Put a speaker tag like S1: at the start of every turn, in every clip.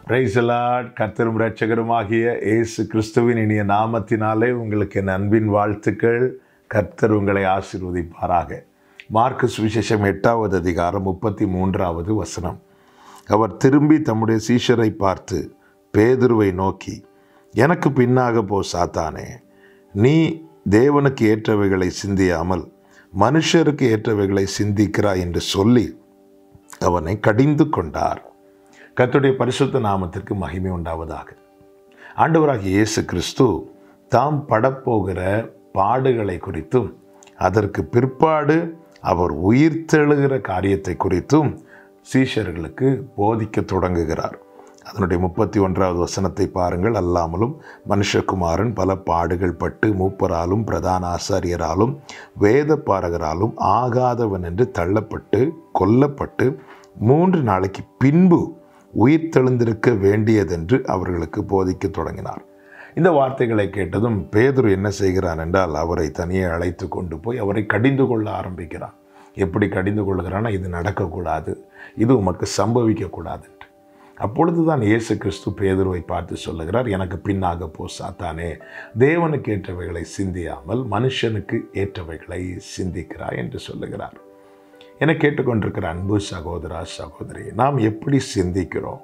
S1: பிரைசலாட் கர்த்தரும் இரட்சகருமாகிய இயேசு கிறிஸ்துவின் இனிய நாமத்தினாலே உங்களுக்கு என் அன்பின் வாழ்த்துக்கள் கர்த்தர் உங்களை ஆசீர்வதிப்பாராக மார்க்கு சுவிசேஷம் எட்டாவது அதிகாரம் முப்பத்தி மூன்றாவது வசனம் அவர் திரும்பி தம்முடைய சீஷரை பார்த்து பேதுருவை நோக்கி எனக்கு பின்னாக போ சாத்தானே நீ தேவனுக்கு ஏற்றவைகளை சிந்தியாமல் மனுஷருக்கு ஏற்றவைகளை சிந்திக்கிறாய் என்று சொல்லி அவனை கடிந்து கொண்டார் கர்த்தருடைய பரிசுத்த நாமத்திற்கு மகிமை உண்டாவதாக ஆண்டவராகிய இயேசு கிறிஸ்து தாம் படப்போகிற பாடுகளை குறித்தும் அதற்கு பிற்பாடு அவர் உயிர்த்தெழுகிற காரியத்தை குறித்தும் சீஷர்களுக்கு போதிக்க தொடங்குகிறார் அதனுடைய முப்பத்தி ஒன்றாவது வசனத்தை பாருங்கள் அல்லாமலும் மனுஷகுமாரன் பல பாடுகள் பட்டு மூப்பராலும் பிரதான ஆசாரியராலும் வேத பாரகராலும் ஆகாதவன் என்று தள்ளப்பட்டு கொல்லப்பட்டு மூன்று நாளைக்கு பின்பு உயிர்த்தெழுந்திருக்க வேண்டியதென்று அவர்களுக்கு போதிக்க தொடங்கினார் இந்த வார்த்தைகளை கேட்டதும் பேதுரு என்ன செய்கிறான் என்றால் அவரை தனியே அழைத்து கொண்டு போய் அவரை கடிந்து கொள்ள ஆரம்பிக்கிறான் எப்படி கடிந்து கொள்கிறான்னா இது நடக்கக்கூடாது இது உமக்கு சம்பவிக்கக்கூடாது என்று அப்பொழுது தான் இயேசு கிறிஸ்து பேதுருவை பார்த்து சொல்லுகிறார் எனக்கு பின்னாக போ சாத்தானே தேவனுக்கு ஏற்றவைகளை சிந்தியாமல் மனுஷனுக்கு ஏற்றவைகளை சிந்திக்கிறாய் என்று சொல்லுகிறார் என கேட்டுக்கொண்டிருக்கிற அன்பு சகோதரா சகோதரி நாம் எப்படி சிந்திக்கிறோம்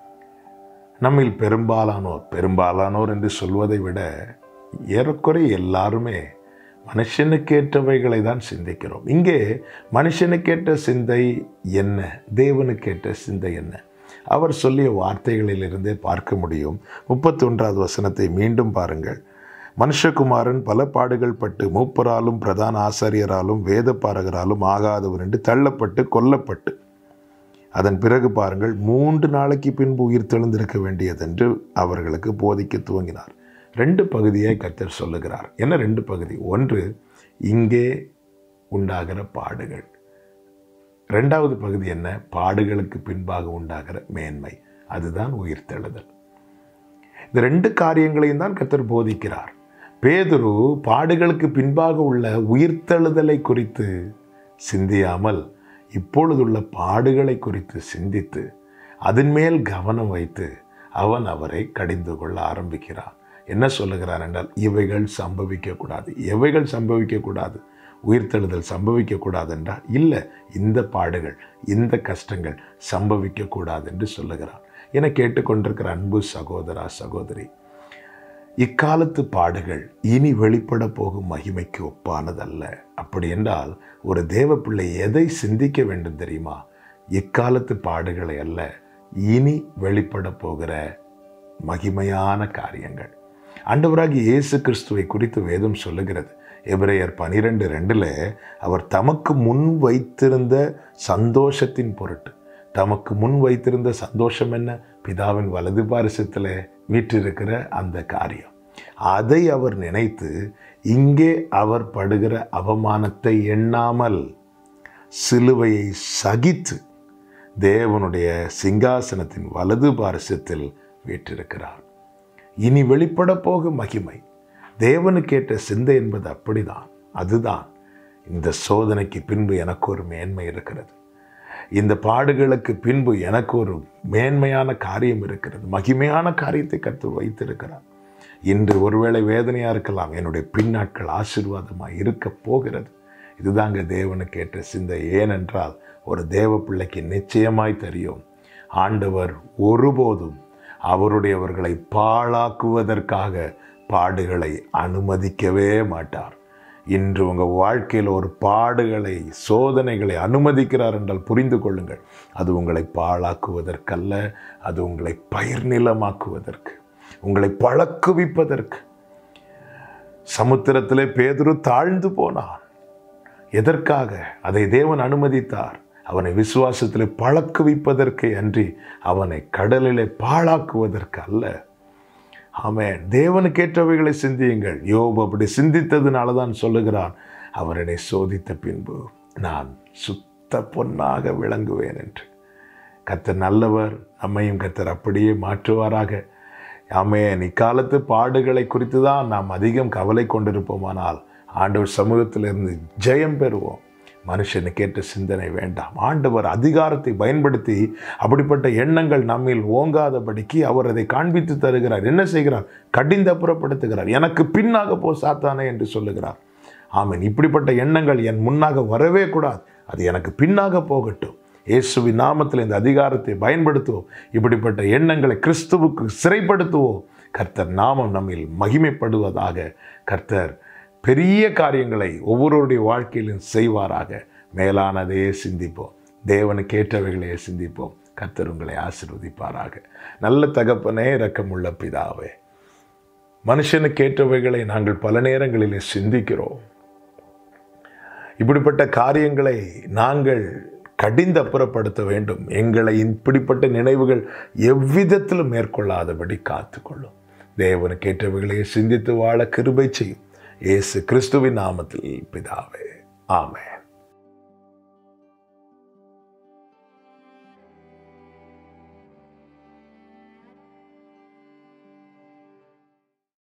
S1: நம்மில் பெரும்பாலானோர் பெரும்பாலானோர் என்று சொல்வதை விட ஏறக்குறைய எல்லாருமே மனுஷனுக்கேற்றவைகளை தான் சிந்திக்கிறோம் இங்கே மனுஷனுக்கேற்ற சிந்தை என்ன தேவனுக்கேற்ற சிந்தை என்ன அவர் சொல்லிய வார்த்தைகளிலிருந்தே பார்க்க முடியும் முப்பத்தி ஒன்றாவது வசனத்தை மீண்டும் பாருங்கள் மனுஷகுமாரன் பல பாடுகள் பட்டு மூப்பராலும் பிரதான ஆசாரியராலும் வேத பாரகராலும் ஆகாதவர் என்று தள்ளப்பட்டு கொல்லப்பட்டு அதன் பிறகு பாருங்கள் மூன்று நாளைக்கு பின்பு உயிர் தெழுந்திருக்க வேண்டியதென்று அவர்களுக்கு போதிக்க துவங்கினார் ரெண்டு பகுதியை கத்தர் சொல்லுகிறார் என்ன ரெண்டு பகுதி ஒன்று இங்கே உண்டாகிற பாடுகள் ரெண்டாவது பகுதி என்ன பாடுகளுக்கு பின்பாக உண்டாகிற மேன்மை அதுதான் உயிர்த்தெழுதல் இந்த ரெண்டு காரியங்களையும் தான் கத்தர் போதிக்கிறார் பேதுரு பாடுகளுக்கு பின்பாக உள்ள உயிர்த்தெழுதலை குறித்து சிந்தியாமல் இப்பொழுதுள்ள பாடுகளை குறித்து சிந்தித்து அதன் மேல் கவனம் வைத்து அவன் அவரை கடிந்து கொள்ள ஆரம்பிக்கிறான் என்ன சொல்லுகிறான் என்றால் இவைகள் சம்பவிக்கக்கூடாது எவைகள் சம்பவிக்கக்கூடாது உயிர்த்தெழுதல் சம்பவிக்கக்கூடாது என்றால் இல்லை இந்த பாடுகள் இந்த கஷ்டங்கள் சம்பவிக்கக்கூடாது என்று சொல்லுகிறான் என கேட்டுக்கொண்டிருக்கிற அன்பு சகோதரா சகோதரி இக்காலத்து பாடுகள் இனி வெளிப்பட போகும் மகிமைக்கு ஒப்பானதல்ல அப்படி என்றால் ஒரு தேவ பிள்ளை எதை சிந்திக்க வேண்டும் தெரியுமா இக்காலத்து பாடுகளை அல்ல இனி வெளிப்பட போகிற மகிமையான காரியங்கள் ஆண்டவராகி இயேசு கிறிஸ்துவை குறித்து வேதம் சொல்லுகிறது எபிரேயர் பனிரெண்டு ரெண்டில் அவர் தமக்கு முன் வைத்திருந்த சந்தோஷத்தின் பொருட்டு தமக்கு முன் வைத்திருந்த சந்தோஷம் என்ன பிதாவின் வலது பாரிசத்தில் வீற்றிருக்கிற அந்த காரியம் அதை அவர் நினைத்து இங்கே அவர் படுகிற அவமானத்தை எண்ணாமல் சிலுவையை சகித்து தேவனுடைய சிங்காசனத்தின் வலது பாரிசத்தில் வீற்றிருக்கிறார் இனி வெளிப்பட போகும் மகிமை தேவனுக்கேற்ற சிந்தை என்பது அப்படிதான் அதுதான் இந்த சோதனைக்கு பின்பு எனக்கு ஒரு மேன்மை இருக்கிறது இந்த பாடுகளுக்கு பின்பு எனக்கு ஒரு மேன்மையான காரியம் இருக்கிறது மகிமையான காரியத்தை கற்று வைத்திருக்கிறார் இன்று ஒருவேளை வேதனையாக இருக்கலாம் என்னுடைய பின்னாட்கள் ஆசீர்வாதமாக இருக்க போகிறது இதுதாங்க தேவனுக்கு ஏற்ற சிந்தை ஏனென்றால் ஒரு தேவ பிள்ளைக்கு நிச்சயமாய் தெரியும் ஆண்டவர் ஒருபோதும் அவருடையவர்களை பாழாக்குவதற்காக பாடுகளை அனுமதிக்கவே மாட்டார் இன்று உங்கள் வாழ்க்கையில் ஒரு பாடுகளை சோதனைகளை அனுமதிக்கிறார் என்றால் புரிந்து கொள்ளுங்கள் அது உங்களை பாழாக்குவதற்கல்ல அது உங்களை பயிர் நிலமாக்குவதற்கு உங்களை பழக்குவிப்பதற்கு சமுத்திரத்திலே பேதுரு தாழ்ந்து போனான் எதற்காக அதை தேவன் அனுமதித்தார் அவனை விசுவாசத்தில் பழக்குவிப்பதற்கு அன்றி அவனை கடலிலே பாழாக்குவதற்கு அல்ல ஆமேன் தேவனுக்கேற்றவைகளை சிந்தியுங்கள் யோபு அப்படி சிந்தித்ததுனால தான் சொல்லுகிறான் அவரனை சோதித்த பின்பு நான் சுத்த பொன்னாக விளங்குவேன் என்று கத்தர் நல்லவர் நம்மையும் கத்தர் அப்படியே மாற்றுவாராக ஆமேன் இக்காலத்து பாடுகளை குறித்து தான் நாம் அதிகம் கவலை கொண்டிருப்போமானால் ஆண்டவர் சமூகத்திலிருந்து ஜெயம் பெறுவோம் மனுஷனுக்கு ஏற்ற சிந்தனை வேண்டாம் ஆண்டவர் அதிகாரத்தை பயன்படுத்தி அப்படிப்பட்ட எண்ணங்கள் நம்மில் ஓங்காதபடிக்கு அவர் அதை காண்பித்து தருகிறார் என்ன செய்கிறார் கடிந்தப்புறப்படுத்துகிறார் எனக்கு பின்னாக போ சாத்தானே என்று சொல்லுகிறார் ஆமீன் இப்படிப்பட்ட எண்ணங்கள் என் முன்னாக வரவே கூடாது அது எனக்கு பின்னாக போகட்டும் இயேசுவின் நாமத்தில் இந்த அதிகாரத்தை பயன்படுத்துவோம் இப்படிப்பட்ட எண்ணங்களை கிறிஸ்துவுக்கு சிறைப்படுத்துவோம் கர்த்தர் நாமம் நம்மில் மகிமைப்படுவதாக கர்த்தர் பெரிய காரியங்களை ஒவ்வொருவருடைய வாழ்க்கையிலும் செய்வாராக மேலானதையே சிந்திப்போம் தேவனுக்கு ஏற்றவைகளையே சிந்திப்போம் கர்த்தர் உங்களை ஆசிர்வதிப்பாராக நல்ல தகப்பனே இரக்கமுள்ள பிதாவே மனுஷனுக்கு ஏற்றவைகளை நாங்கள் பல நேரங்களில் சிந்திக்கிறோம் இப்படிப்பட்ட காரியங்களை நாங்கள் கடிந்து அப்புறப்படுத்த வேண்டும் எங்களை இப்படிப்பட்ட நினைவுகள் எவ்விதத்திலும் மேற்கொள்ளாதபடி காத்துக்கொள்ளும் தேவனுக்கு ஏற்றவைகளை சிந்தித்து வாழ கிருபை செய்யும் இயேசு கிறிஸ்துவின் நாமத்தில் பிதாவே ஆமென்